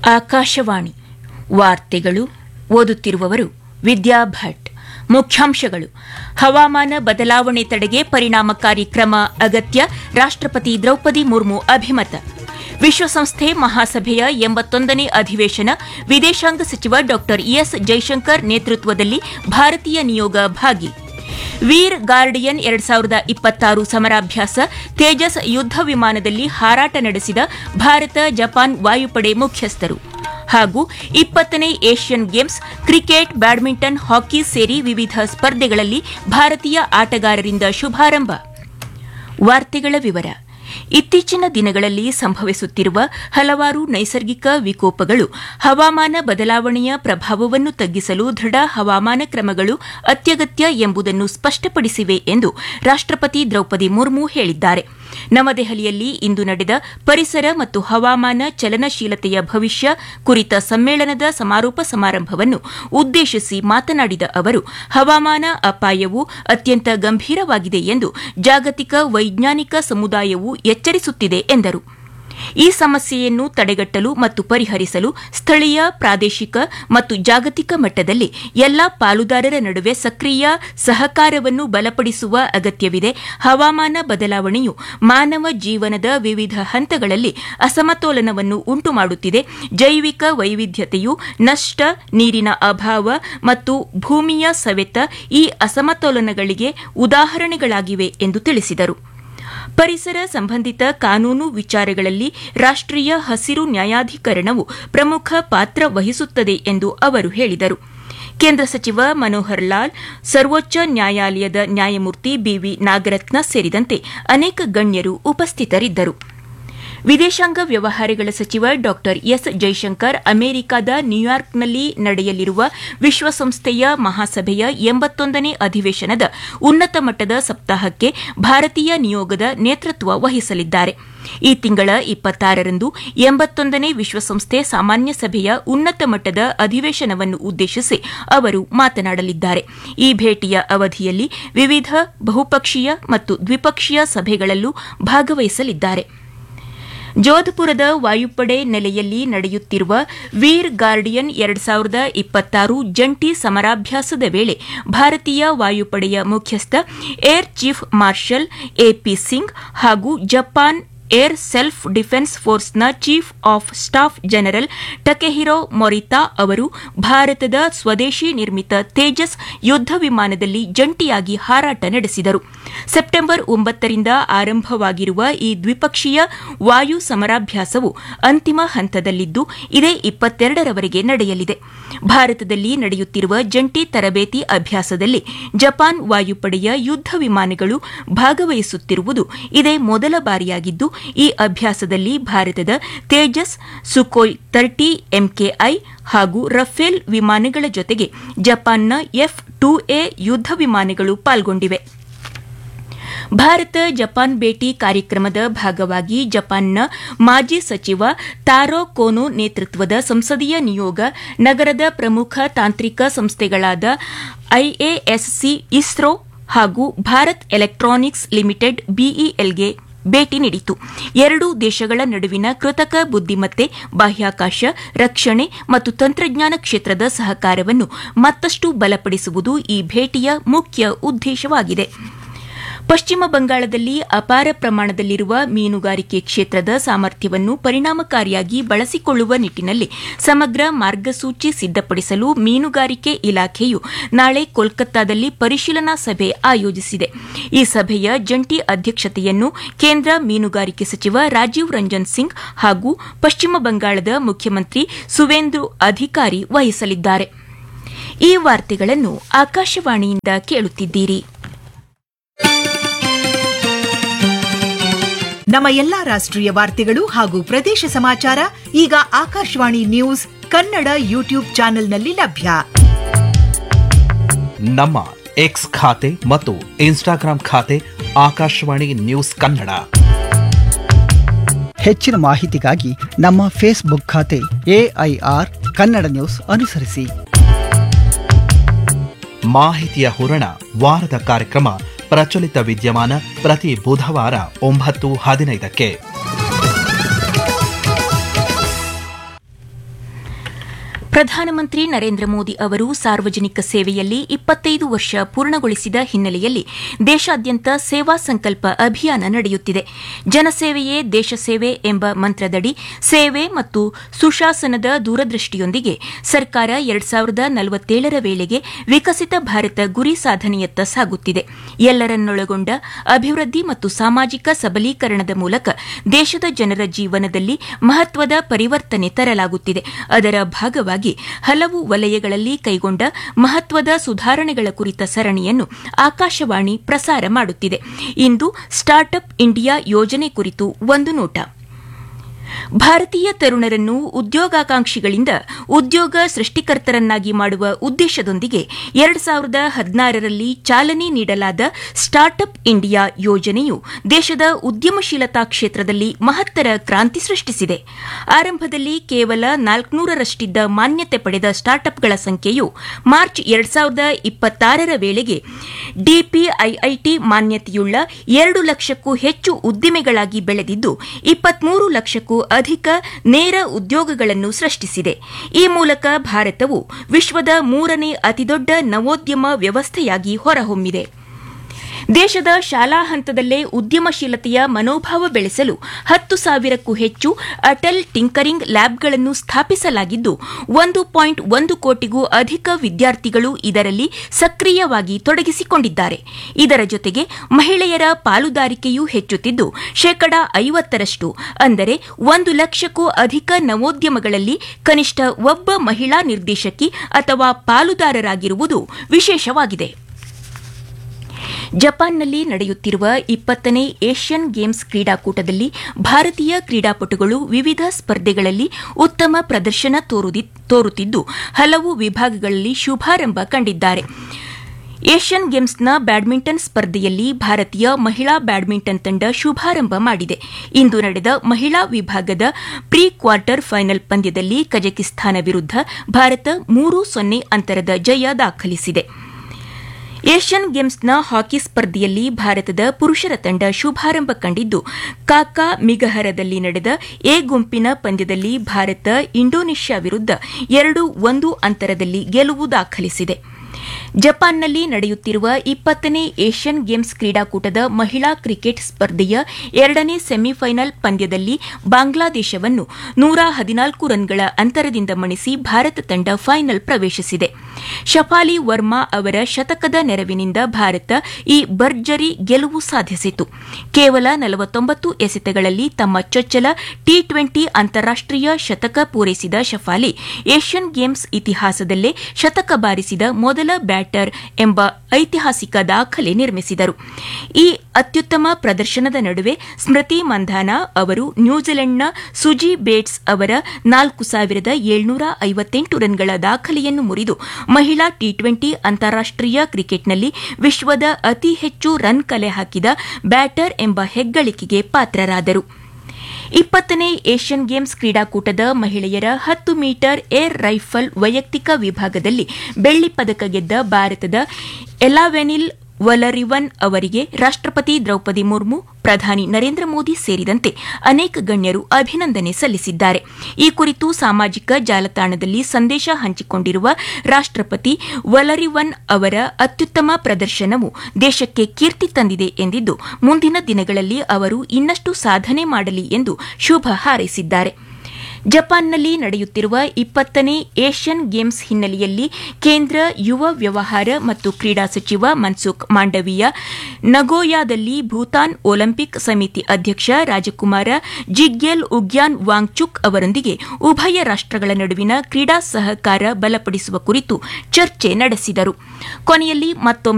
ಆಕಾಶವಾಣಿ ವಾರ್ತೆಗಳು ಓದುತ್ತಿರುವವರು ವಿದ್ಯಾ ಭಟ್ ಮುಖ್ಯಾಂಶಗಳು ಹವಾಮಾನ ಬದಲಾವಣೆ ತಡೆಗೆ ಪರಿಣಾಮಕಾರಿ ಕ್ರಮ ಅಗತ್ಯ ರಾಷ್ಟ್ರಪತಿ ದ್ರೌಪದಿ ಮುರ್ಮು ಅಭಿಮತ ವಿಶ್ವಸಂಸ್ಥೆ ಮಹಾಸಭೆಯ ಎಂಬತ್ತೊಂದನೇ ಅಧಿವೇಶನ ವಿದೇಶಾಂಗ ಸಚಿವ ಡಾ ಎಸ್ ಜೈಶಂಕರ್ ನೇತೃತ್ವದಲ್ಲಿ ಭಾರತೀಯ ನಿಯೋಗ ಭಾಗಿ ವೀರ್ ಗಾರ್ಡಿಯನ್ ಎರಡ್ ಸಾವಿರದ ಇಪ್ಪತ್ತಾರು ಸಮರಾಭ್ಯಾಸ ತೇಜಸ್ ಯುದ್ಧ ವಿಮಾನದಲ್ಲಿ ಹಾರಾಟ ನಡೆಸಿದ ಭಾರತ ಜಪಾನ್ ವಾಯುಪಡೆ ಮುಖ್ಯಸ್ಥರು ಹಾಗೂ ಇಪ್ಪತ್ತನೇ Asian games cricket badminton hockey ಸೇರಿ ವಿವಿಧ ಸ್ಪರ್ಧೆಗಳಲ್ಲಿ ಭಾರತೀಯ ಆಟಗಾರರಿಂದ ಶುಭಾರಂಭ ವಾರ್ತೆಗಳ ವಿವರ ಇತ್ತೀಚಿನ ದಿನಗಳಲ್ಲಿ ಸಂಭವಿಸುತ್ತಿರುವ ಹಲವಾರು ನೈಸರ್ಗಿಕ ವಿಕೋಪಗಳು ಹವಾಮಾನ ಬದಲಾವಣೆಯ ಪ್ರಭಾವವನ್ನು ತಗ್ಗಿಸಲು ದೃಢ ಹವಾಮಾನ ಕ್ರಮಗಳು ಅತ್ಯಗತ್ಯ ಎಂಬುದನ್ನು ಸ್ಪಷ್ಟಪಡಿಸಿವೆ ಎಂದು ರಾಷ್ಟ್ರಪತಿ ದ್ರೌಪದಿ ಮುರ್ಮು ಹೇಳಿದ್ದಾರೆ ನವದೆಹಲಿಯಲ್ಲಿ ಇಂದು ನಡೆದ ಪರಿಸರ ಮತ್ತು ಹವಾಮಾನ ಚಲನಶೀಲತೆಯ ಭವಿಷ್ಯ ಕುರಿತ ಸಮ್ಮೇಳನದ ಸಮಾರೋಪ ಸಮಾರಂಭವನ್ನು ಉದ್ದೇಶಿಸಿ ಮಾತನಾಡಿದ ಅವರು ಹವಾಮಾನ ಅಪಾಯವು ಅತ್ಯಂತ ಗಂಭೀರವಾಗಿದೆ ಎಂದು ಜಾಗತಿಕ ವೈಜ್ಞಾನಿಕ ಸಮುದಾಯವು ಎಚ್ಚರಿಸುತ್ತಿದೆ ಎಂದರು ಈ ಸಮಸ್ಯೆಯನ್ನು ತಡೆಗಟ್ಟಲು ಮತ್ತು ಪರಿಹರಿಸಲು ಸ್ಥಳೀಯ ಪ್ರಾದೇಶಿಕ ಮತ್ತು ಜಾಗತಿಕ ಮಟ್ಟದಲ್ಲಿ ಎಲ್ಲಾ ಪಾಲುದಾರರ ನಡುವೆ ಸಕ್ರಿಯ ಸಹಕಾರವನ್ನು ಬಲಪಡಿಸುವ ಅಗತ್ಯವಿದೆ ಹವಾಮಾನ ಬದಲಾವಣೆಯು ಮಾನವ ಜೀವನದ ವಿವಿಧ ಹಂತಗಳಲ್ಲಿ ಅಸಮತೋಲನವನ್ನು ಉಂಟುಮಾಡುತ್ತಿದೆ ಜೈವಿಕ ವೈವಿಧ್ಯತೆಯು ನಷ್ಟ ನೀರಿನ ಅಭಾವ ಮತ್ತು ಭೂಮಿಯ ಸವೆತ ಈ ಅಸಮತೋಲನಗಳಿಗೆ ಉದಾಹರಣೆಗಳಾಗಿವೆ ಎಂದು ತಿಳಿಸಿದರು ಪರಿಸರ ಸಂಬಂಧಿತ ಕಾನೂನು ವಿಚಾರಗಳಲ್ಲಿ ರಾಷ್ಟ್ರೀಯ ಹಸಿರು ನ್ಯಾಯಾಧಿಕರಣವು ಪ್ರಮುಖ ಪಾತ್ರ ವಹಿಸುತ್ತದೆ ಎಂದು ಅವರು ಹೇಳಿದರು ಕೇಂದ್ರ ಸಚಿವ ಮನೋಹರ್ ಲಾಲ್ ಸರ್ವೋಚ್ಚ ನ್ಯಾಯಾಲಯದ ನ್ಯಾಯಮೂರ್ತಿ ಬಿವಿ ನಾಗರತ್ನ ಸೇರಿದಂತೆ ಅನೇಕ ಗಣ್ಯರು ಉಪಸ್ಥಿತರಿದ್ದರು ವಿದೇಶಾಂಗ ವ್ಯವಹಾರಗಳ ಸಚಿವ ಡಾ ಎಸ್ ಜೈಶಂಕರ್ ಅಮೆರಿಕದ ನ್ಯೂಯಾರ್ಕ್ನಲ್ಲಿ ನಡೆಯಲಿರುವ ವಿಶ್ವಸಂಸ್ಥೆಯ ಮಹಾಸಭೆಯ ಎಂಬತ್ತೊಂದನೇ ಅಧಿವೇಶನದ ಉನ್ನತ ಮಟ್ಟದ ಸಪ್ತಾಹಕ್ಕೆ ಭಾರತೀಯ ನಿಯೋಗದ ನೇತೃತ್ವ ವಹಿಸಲಿದ್ದಾರೆ ಈ ತಿಂಗಳ ಇಪ್ಪತ್ತಾರರಂದು ಎಂಬತ್ತೊಂದನೇ ವಿಶ್ವಸಂಸ್ಥೆ ಸಾಮಾನ್ಯ ಸಭೆಯ ಉನ್ನತ ಮಟ್ಟದ ಅಧಿವೇಶನವನ್ನು ಉದ್ದೇಶಿಸಿ ಅವರು ಮಾತನಾಡಲಿದ್ದಾರೆ ಈ ಭೇಟಿಯ ಅವಧಿಯಲ್ಲಿ ವಿವಿಧ ಬಹುಪಕ್ಷೀಯ ಮತ್ತು ದ್ವಿಪಕ್ಷೀಯ ಸಭೆಗಳಲ್ಲೂ ಭಾಗವಹಿಸಲಿದ್ದಾರೆ ಜೋಧಪುರದ ವಾಯುಪಡೆ ನೆಲೆಯಲ್ಲಿ ನಡೆಯುತ್ತಿರುವ ವೀರ್ ಗಾರ್ಡಿಯನ್ ಎರಡ್ ಸಾವಿರದ ಇಪ್ಪತ್ತಾರು ಜಂಟಿ ಸಮರಾಭ್ಯಾಸದ ವೇಳೆ ಭಾರತೀಯ ವಾಯುಪಡೆಯ ಮುಖ್ಯಸ್ಥ air chief marshal AP Singh ಹಾಗೂ ಜಪಾನ್ ಏರ್ ಸೆಲ್ಫ್ ಡಿಫೆನ್ಸ್ ಫೋರ್ಸ್ನ chief of staff general Takehiro Morita ಅವರು ಭಾರತದ ಸ್ವದೇಶಿ ನಿರ್ಮಿತ ತೇಜಸ್ ಯುದ್ಧ ವಿಮಾನದಲ್ಲಿ ಜಂಟಿಯಾಗಿ ಹಾರಾಟ ನಡೆಸಿದರು ಸೆಪ್ಟೆಂಬರ್ ಒಂಬತ್ತರಿಂದ ಆರಂಭವಾಗಿರುವ ಈ ದ್ವಿಪಕ್ಷೀಯ ವಾಯು ಸಮರಾಭ್ಯಾಸವು ಅಂತಿಮ ಹಂತದಲ್ಲಿದ್ದು ಇದೇ ಇಪ್ಪತ್ತೆರಡರವರೆಗೆ ನಡೆಯಲಿದೆ ಭಾರತದಲ್ಲಿ ನಡೆಯುತ್ತಿರುವ ಜಂಟಿ ತರಬೇತಿ ಅಭ್ಯಾಸದಲ್ಲಿ ಜಪಾನ್ ವಾಯುಪಡೆಯ ಯುದ್ಧ ವಿಮಾನಗಳು ಭಾಗವಹಿಸುತ್ತಿರುವುದು ಇದೇ ಮೊದಲ ಬಾರಿಯಾಗಿದ್ದು ಈ ಅಭ್ಯಾಸದಲ್ಲಿ ಭಾರತದ ತೇಜಸ್ ಸುಕೋಯ್ ತರ್ಟಿ ಎಂಕೆಐ ಹಾಗೂ ರಫೇಲ್ ವಿಮಾನಗಳ ಜೊತೆಗೆ ಜಪಾನ್ನ ಎಫ್ ಟೂ ಎ ಯುದ್ಧ ವಿಮಾನಗಳು ಪಾಲ್ಗೊಂಡಿವೆ ಭಾರತ ಜಪಾನ್ ಭೇಟಿ ಕಾರ್ಯಕ್ರಮದ ಭಾಗವಾಗಿ ಜಪಾನ್ನ ಮಾಜಿ ಸಚಿವ ತಾರೋ ಕೋನೋ ನೇತೃತ್ವದ ಸಂಸದೀಯ ನಿಯೋಗ ನಗರದ ಪ್ರಮುಖ ತಾಂತ್ರಿಕ ಸಂಸ್ಥೆಗಳಾದ ಐಎಎಸ್ಸಿ ಇಸ್ರೋ ಹಾಗೂ ಭಾರತ್ ಎಲೆಕ್ಟ್ರಾನಿಕ್ಸ್ ಲಿಮಿಟೆಡ್ ಬಿಇಎಲ್ಗೆ ಭೇಟಿ ನೀಡಿತು ಎರಡೂ ದೇಶಗಳ ನಡುವಿನ ಕೃತಕ ಬುದ್ದಿಮತ್ತೆ ಬಾಹ್ಯಾಕಾಶ ರಕ್ಷಣೆ ಮತ್ತು ತಂತ್ರಜ್ಞಾನ ಕ್ಷೇತ್ರದ ಸಹಕಾರವನ್ನು ಮತ್ತಷ್ಟು ಬಲಪಡಿಸುವುದು ಈ ಭೇಟಿಯ ಮುಖ್ಯ ಉದ್ದೇಶವಾಗಿದೆ ಪಶ್ಚಿಮ ಬಂಗಾಳದಲ್ಲಿ ಅಪಾರ ಪ್ರಮಾಣದಲ್ಲಿರುವ ಮೀನುಗಾರಿಕೆ ಕ್ಷೇತ್ರದ ಸಾಮರ್ಥ್ಯವನ್ನು ಪರಿಣಾಮಕಾರಿಯಾಗಿ ಬಳಸಿಕೊಳ್ಳುವ ನಿಟ್ಟಿನಲ್ಲಿ ಸಮಗ್ರ ಮಾರ್ಗಸೂಚಿ ಸಿದ್ದಪಡಿಸಲು ಮೀನುಗಾರಿಕೆ ಇಲಾಖೆಯು ನಾಳೆ ಕೋಲ್ಕತ್ತಾದಲ್ಲಿ ಪರಿಶೀಲನಾ ಸಭೆ ಆಯೋಜಿಸಿದೆ ಈ ಸಭೆಯ ಜಂಟಿ ಅಧ್ಯಕ್ಷತೆಯನ್ನು ಕೇಂದ್ರ ಮೀನುಗಾರಿಕೆ ಸಚಿವ ರಾಜೀವ್ ರಂಜನ್ ಸಿಂಗ್ ಹಾಗೂ ಪಶ್ಚಿಮ ಬಂಗಾಳದ ಮುಖ್ಯಮಂತ್ರಿ ಸುವೇಂದು ಅಧಿಕಾರಿ ವಹಿಸಲಿದ್ದಾರೆ ಈ ವಾರ್ತೆಗಳನ್ನು ಆಕಾಶವಾಣಿಯಿಂದ ಕೇಳುತ್ತಿದ್ದೀರಿ ನಮ್ಮ ಎಲ್ಲಾ ರಾಷ್ಟ್ರೀಯ ವಾರ್ತೆಗಳು ಹಾಗೂ ಪ್ರದೇಶ ಸಮಾಚಾರ ಈಗ ಆಕಾಶವಾಣಿ ನ್ಯೂಸ್ ಕನ್ನಡ ಯೂಟ್ಯೂಬ್ ಚಾನೆಲ್ನಲ್ಲಿ ಲಭ್ಯ ನಮ್ಮ ಎಕ್ಸ್ ಖಾತೆ ಮತ್ತು ಇನ್ಸ್ಟಾಗ್ರಾಂ ಖಾತೆ ಆಕಾಶವಾಣಿ ನ್ಯೂಸ್ ಕನ್ನಡ ಹೆಚ್ಚಿನ ಮಾಹಿತಿಗಾಗಿ ನಮ್ಮ ಫೇಸ್ಬುಕ್ ಖಾತೆ ಎಐಆರ್ ಕನ್ನಡ ನ್ಯೂಸ್ ಅನುಸರಿಸಿ ಮಾಹಿತಿಯ ಹೂರಣ ವಾರದ ಕಾರ್ಯಕ್ರಮ ಪ್ರಚಲಿತ ವಿದ್ಯಮಾನ ಪ್ರತಿ ಬುಧವಾರ ಒಂಬತ್ತು ಹದಿನೈದಕ್ಕೆ ಪ್ರಧಾನಮಂತ್ರಿ ನರೇಂದ್ರ ಮೋದಿ ಅವರು ಸಾರ್ವಜನಿಕ ಸೇವೆಯಲ್ಲಿ ಇಪ್ಪತ್ತೈದು ವರ್ಷ ಪೂರ್ಣಗೊಳಿಸಿದ ಹಿನ್ನೆಲೆಯಲ್ಲಿ ದೇಶಾದ್ಯಂತ ಸೇವಾ ಸಂಕಲ್ಪ ಅಭಿಯಾನ ನಡೆಯುತ್ತಿದೆ ಜನಸೇವೆಯೇ ದೇಶ ಸೇವೆ ಎಂಬ ಮಂತ್ರದಡಿ ಸೇವೆ ಮತ್ತು ಸುಶಾಸನದ ದೂರದೃಷ್ಟಿಯೊಂದಿಗೆ ಸರ್ಕಾರ ಎರಡ್ ಸಾವಿರದ ನಲವತ್ತೇಳರ ವೇಳೆಗೆ ವಿಕಸಿತ ಭಾರತ ಗುರಿ ಸಾಧನೆಯತ್ತ ಸಾಗುತ್ತಿದೆ ಎಲ್ಲರನ್ನೊಳಗೊಂಡ ಅಭಿವೃದ್ಧಿ ಮತ್ತು ಸಾಮಾಜಿಕ ಸಬಲೀಕರಣದ ಮೂಲಕ ದೇಶದ ಜನರ ಜೀವನದಲ್ಲಿ ಮಹತ್ವದ ಪರಿವರ್ತನೆ ತರಲಾಗುತ್ತಿದೆ ಅದರ ಭಾಗವಾಗಿ ಹಲವು ವಲಯಗಳಲ್ಲಿ ಕೈಗೊಂಡ ಮಹತ್ವದ ಸುಧಾರಣೆಗಳ ಕುರಿತ ಸರಣಿಯನ್ನು ಆಕಾಶವಾಣಿ ಪ್ರಸಾರ ಮಾಡುತ್ತಿದೆ ಇಂದು ಸ್ಟಾರ್ಟ್ಅಪ್ ಇಂಡಿಯಾ ಯೋಜನೆ ಕುರಿತು ಒಂದು ನೋಟ ಭಾರತೀಯ ತರುಣರನ್ನು ಉದ್ಯೋಗಾಕಾಂಕ್ಷಿಗಳಿಂದ ಉದ್ಯೋಗ ಸೃಷ್ಟಿಕರ್ತರನ್ನಾಗಿ ಮಾಡುವ ಉದ್ದೇಶದೊಂದಿಗೆ ಎರಡು ಸಾವಿರದ ಹದಿನಾರರಲ್ಲಿ ಚಾಲನೆ ನೀಡಲಾದ ಸ್ಟಾರ್ಟ್ಅಪ್ ಇಂಡಿಯಾ ಯೋಜನೆಯು ದೇಶದ ಉದ್ಯಮಶೀಲತಾ ಕ್ಷೇತ್ರದಲ್ಲಿ ಮಹತ್ತರ ಕ್ರಾಂತಿ ಸೃಷ್ಟಿಸಿದೆ ಆರಂಭದಲ್ಲಿ ಕೇವಲ ನಾಲ್ಕುನೂರರಷ್ಟಿದ್ದ ಮಾನ್ಯತೆ ಪಡೆದ ಸ್ಟಾರ್ಟ್ಅಪ್ಗಳ ಸಂಖ್ಯೆಯು ಮಾರ್ಚ್ ಎರಡು ಸಾವಿರದ ಇಪ್ಪತ್ತಾರರ ವೇಳೆಗೆ ಡಿಪಿಐಐಟಿ ಮಾನ್ಯತೆಯುಳ್ಳ ಎರಡು ಲಕ್ಷಕ್ಕೂ ಹೆಚ್ಚು ಉದ್ದಿಮೆಗಳಾಗಿ ಬೆಳೆದಿದ್ದು ಇಪ್ಪತ್ಮೂರು ಲಕ್ಷಕ್ಕೂ ಅಧಿಕ ನೇರ ಉದ್ಯೋಗಗಳನ್ನು ಸೃಷ್ಟಿಸಿದೆ ಈ ಮೂಲಕ ಭಾರತವು ವಿಶ್ವದ ಮೂರನೇ ಅತಿದೊಡ್ಡ ನವೋದ್ಯಮ ವ್ಯವಸ್ಥೆಯಾಗಿ ಹೊರಹೊಮ್ಮಿದೆ ದೇಶದ ಶಾಲಾ ಹಂತದಲ್ಲೇ ಉದ್ಯಮಶೀಲತೆಯ ಮನೋಭಾವ ಬೆಳೆಸಲು ಹತ್ತು ಸಾವಿರಕ್ಕೂ ಹೆಚ್ಚು ಅಟಲ್ ಟಿಂಕರಿಂಗ್ ಲ್ಯಾಬ್ಗಳನ್ನು ಸ್ಥಾಪಿಸಲಾಗಿದ್ದು ಒಂದು ಪಾಯಿಂಟ್ ಒಂದು ಕೋಟಿಗೂ ಅಧಿಕ ವಿದ್ಯಾರ್ಥಿಗಳು ಇದರಲ್ಲಿ ಸಕ್ರಿಯವಾಗಿ ತೊಡಗಿಸಿಕೊಂಡಿದ್ದಾರೆ ಇದರ ಜೊತೆಗೆ ಮಹಿಳೆಯರ ಪಾಲುದಾರಿಕೆಯೂ ಹೆಚ್ಚುತ್ತಿದ್ದು ಶೇಕಡಾ ಐವತ್ತರಷ್ಟು ಅಂದರೆ ಒಂದು ಲಕ್ಷಕ್ಕೂ ಅಧಿಕ ನವೋದ್ಯಮಗಳಲ್ಲಿ ಕನಿಷ್ಠ ಒಬ್ಬ ಮಹಿಳಾ ನಿರ್ದೇಶಕಿ ಅಥವಾ ಪಾಲುದಾರರಾಗಿರುವುದು ವಿಶೇಷವಾಗಿದೆ ಜಪಾನ್ನಲ್ಲಿ ನಡೆಯುತ್ತಿರುವ ಇಪ್ಪತ್ತನೇ ಏಷ್ಯನ್ ಗೇಮ್ಸ್ ಕ್ರೀಡಾಕೂಟದಲ್ಲಿ ಭಾರತೀಯ ಕ್ರೀಡಾಪಟುಗಳು ವಿವಿಧ ಸ್ಪರ್ಧೆಗಳಲ್ಲಿ ಉತ್ತಮ ಪ್ರದರ್ಶನ ತೋರುತ್ತಿದ್ದು ಹಲವು ವಿಭಾಗಗಳಲ್ಲಿ ಶುಭಾರಂಭ ಕಂಡಿದ್ದಾರೆ ಏಷ್ಯನ್ ಗೇಮ್ಸ್ನ ಬ್ಯಾಡ್ಮಿಂಟನ್ ಸ್ಪರ್ಧೆಯಲ್ಲಿ ಭಾರತೀಯ ಮಹಿಳಾ ಬ್ಯಾಡ್ಮಿಂಟನ್ ತಂಡ ಶುಭಾರಂಭ ಮಾಡಿದೆ ಇಂದು ನಡೆದ ಮಹಿಳಾ ವಿಭಾಗದ ಪ್ರೀ ಕ್ವಾರ್ಟರ್ ಫೈನಲ್ ಪಂದ್ಯದಲ್ಲಿ ಕಜಕಿಸ್ತಾನ ವಿರುದ್ಧ ಭಾರತ ಮೂರು ಸೊನ್ನೆ ಅಂತರದ ಜಯ ದಾಖಲಿಸಿದೆ ಏಷ್ಯನ್ ಗೇಮ್ಸ್ನ ಹಾಕಿ ಸ್ಪರ್ಧೆಯಲ್ಲಿ ಭಾರತದ ಪುರುಷರ ತಂಡ ಶುಭಾರಂಭ ಕಂಡಿದ್ದು ಕಾಕಾ ಮಿಗಹರದಲ್ಲಿ ನಡೆದ ಎ ಗುಂಪಿನ ಪಂದ್ಯದಲ್ಲಿ ಭಾರತ ಇಂಡೋನೇಷ್ಯಾ ವಿರುದ್ಧ ಎರಡು ಒಂದು ಅಂತರದಲ್ಲಿ ಗೆಲುವು ದಾಖಲಿಸಿದೆ ಜಪಾನ್ನಲ್ಲಿ ನಡೆಯುತ್ತಿರುವ ಇಪ್ಪತ್ತನೇ ಏಷ್ಯನ್ ಗೇಮ್ಸ್ ಕ್ರೀಡಾಕೂಟದ ಮಹಿಳಾ ಕ್ರಿಕೆಟ್ ಸ್ಪರ್ಧೆಯ ಎರಡನೇ ಸೆಮಿಫೈನಲ್ ಪಂದ್ಯದಲ್ಲಿ ಬಾಂಗ್ಲಾದೇಶವನ್ನು ನೂರ ಹದಿನಾಲ್ಕು ರನ್ಗಳ ಅಂತರದಿಂದ ಮಣಿಸಿ ಭಾರತ ತಂಡ ಫೈನಲ್ ಪ್ರವೇಶಿಸಿದೆ ಶಫಾಲಿ ವರ್ಮಾ ಅವರ ಶತಕದ ನೆರವಿನಿಂದ ಭಾರತ ಈ ಭರ್ಜರಿ ಗೆಲುವು ಸಾಧಿಸಿತು ಕೇವಲ ನಲವತ್ತೊಂಬತ್ತು ಎಸೆತಗಳಲ್ಲಿ ತಮ್ಮ ಚೊಚ್ಚಲ ಟಿ ಟ್ವೆಂಟಿ ಅಂತಾರಾಷ್ಟೀಯ ಶತಕ ಪೂರೈಸಿದ ಶಫಾಲಿ ಏಷ್ಯನ್ ಗೇಮ್ಸ್ ಇತಿಹಾಸದಲ್ಲೇ ಶತಕ ಬಾರಿಸಿದ ಮೊದಲ ಬ್ಯಾಟರ್ ಎಂಬ ಐತಿಹಾಸಿಕ ದಾಖಲೆ ನಿರ್ಮಿಸಿದರು ಈ ಅತ್ಯುತ್ತಮ ಪ್ರದರ್ಶನದ ನಡುವೆ ಸ್ಮೃತಿ ಮಂಧಾನ ಅವರು ನ್ಯೂಜಿಲೆಂಡ್ನ ಸುಜಿ ಬೇಟ್ಸ್ ಅವರ ನಾಲ್ಕು ಸಾವಿರದ ಏಳ್ನೂರ ಐವತ್ತೆಂಟು ರನ್ಗಳ ದಾಖಲೆಯನ್ನು ಮುರಿದು ಮಹಿಳಾ ಟಿ ಟ್ವೆಂಟಿ ಅಂತಾರಾಷ್ಟೀಯ ಕ್ರಿಕೆಟ್ನಲ್ಲಿ ವಿಶ್ವದ ಅತಿ ಹೆಚ್ಚು ರನ್ ಕಲೆ ಹಾಕಿದ ಬ್ಯಾಟರ್ ಎಂಬ ಹೆಗ್ಗಳಿಕೆಗೆ ಪಾತ್ರರಾದರು ಇಪ್ಪತ್ತನೇ ಏಷ್ಯನ್ ಗೇಮ್ಸ್ ಕ್ರೀಡಾಕೂಟದ ಮಹಿಳೆಯರ ಹತ್ತು ಮೀಟರ್ ಏರ್ ರೈಫಲ್ ವೈಯಕ್ತಿಕ ವಿಭಾಗದಲ್ಲಿ ಬೆಳ್ಳಿ ಪದಕ ಗೆದ್ದ ಭಾರತದ ಎಲಾವೆನಿಲ್ ವಲರಿವನ್ ಅವರಿಗೆ ರಾಷ್ಟಪತಿ ದ್ರೌಪದಿ ಮುರ್ಮು ಪ್ರಧಾನಿ ನರೇಂದ್ರ ಮೋದಿ ಸೇರಿದಂತೆ ಅನೇಕ ಗಣ್ಯರು ಅಭಿನಂದನೆ ಸಲ್ಲಿಸಿದ್ದಾರೆ ಈ ಕುರಿತು ಸಾಮಾಜಿಕ ಜಾಲತಾಣದಲ್ಲಿ ಸಂದೇಶ ಹಂಚಿಕೊಂಡಿರುವ ರಾಷ್ಟಪತಿ ವಲರಿವನ್ ಅವರ ಅತ್ಯುತ್ತಮ ಪ್ರದರ್ಶನವು ದೇಶಕ್ಕೆ ಕೀರ್ತಿ ತಂದಿದೆ ಎಂದಿದ್ದು ಮುಂದಿನ ದಿನಗಳಲ್ಲಿ ಅವರು ಇನ್ನಷ್ಟು ಸಾಧನೆ ಮಾಡಲಿ ಎಂದು ಶುಭ ಹಾರೈಸಿದ್ದಾರೆ ಜಪಾನ್ನಲ್ಲಿ ನಡೆಯುತ್ತಿರುವ ಇಪ್ಪತ್ತನೇ ಏಷ್ಯನ್ ಗೇಮ್ಸ್ ಹಿನ್ನೆಲೆಯಲ್ಲಿ ಕೇಂದ್ರ ಯುವ ವ್ಯವಹಾರ ಮತ್ತು ಕ್ರೀಡಾ ಸಚಿವ ಮನ್ಸುಖ್ ಮಾಂಡವೀಯ ನಗೋಯಾದಲ್ಲಿ ಭೂತಾನ್ ಒಲಿಂಪಿಕ್ ಸಮಿತಿ ಅಧ್ಯಕ್ಷ ರಾಜಕುಮಾರ ಜಿಗ್ಯೆಲ್ ಉಗ್ಯಾನ್ ವಾಂಗ್ಚುಕ್ ಅವರೊಂದಿಗೆ ಉಭಯ ರಾಷ್ಟಗಳ ನಡುವಿನ ಕ್ರೀಡಾ ಸಹಕಾರ ಬಲಪಡಿಸುವ ಕುರಿತು ಚರ್ಚೆ ನಡೆಸಿದರು ಕೊನೆಯಲ್ಲಿ ಮತ್ತೊಮ್ಮೆ